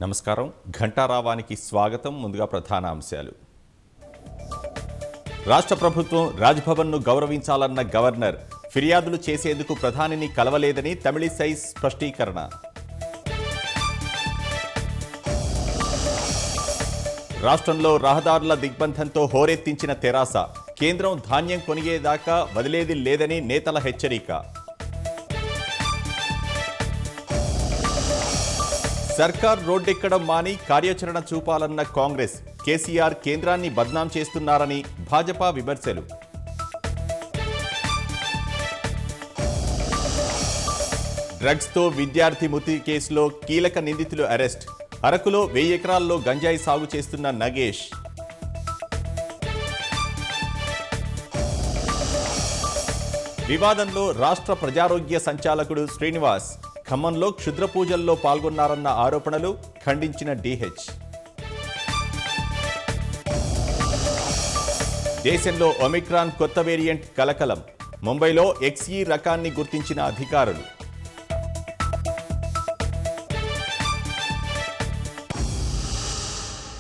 నమస్కారం ఘంటారావానికి స్వాగతం ముందుగా ప్రధాన అంశాలు రాష్ట్ర ప్రభుత్వం రాజ్భవన్ను గౌరవించాలన్న గవర్నర్ ఫిర్యాదులు చేసేందుకు ప్రధానిని కలవలేదని తమిళిసై స్పష్టీకరణ రాష్ట్రంలో రహదారుల దిగ్బంధంతో హోరెత్తించిన తెరాస కేంద్రం ధాన్యం కొనిగేదాకా వదిలేది లేదని నేతల హెచ్చరిక సర్కార్ రోడ్డెక్కడం మాని కార్యాచరణ చూపాలన్న కాంగ్రెస్ కేసీఆర్ కేంద్రాన్ని బద్నాం చేస్తున్నారని భాజపా విమర్శలు డ్రగ్స్తో విద్యార్థి మృతి కేసులో కీలక నిందితులు అరెస్ట్ అరకులో వెయ్యి ఎకరాల్లో గంజాయి సాగు చేస్తున్న నగేష్ వివాదంలో రాష్ట్ర ప్రజారోగ్య సంచాలకుడు శ్రీనివాస్ ఖమ్మంలో క్షుద్ర పూజల్లో పాల్గొన్నారన్న ఆరోపణలు ఖండించిన డిహెచ్ దేశంలో ఒమిక్రాన్ కొత్త వేరియంట్ కలకలం ముంబైలో ఎక్స్ఈ రకాన్ని గుర్తించిన అధికారులు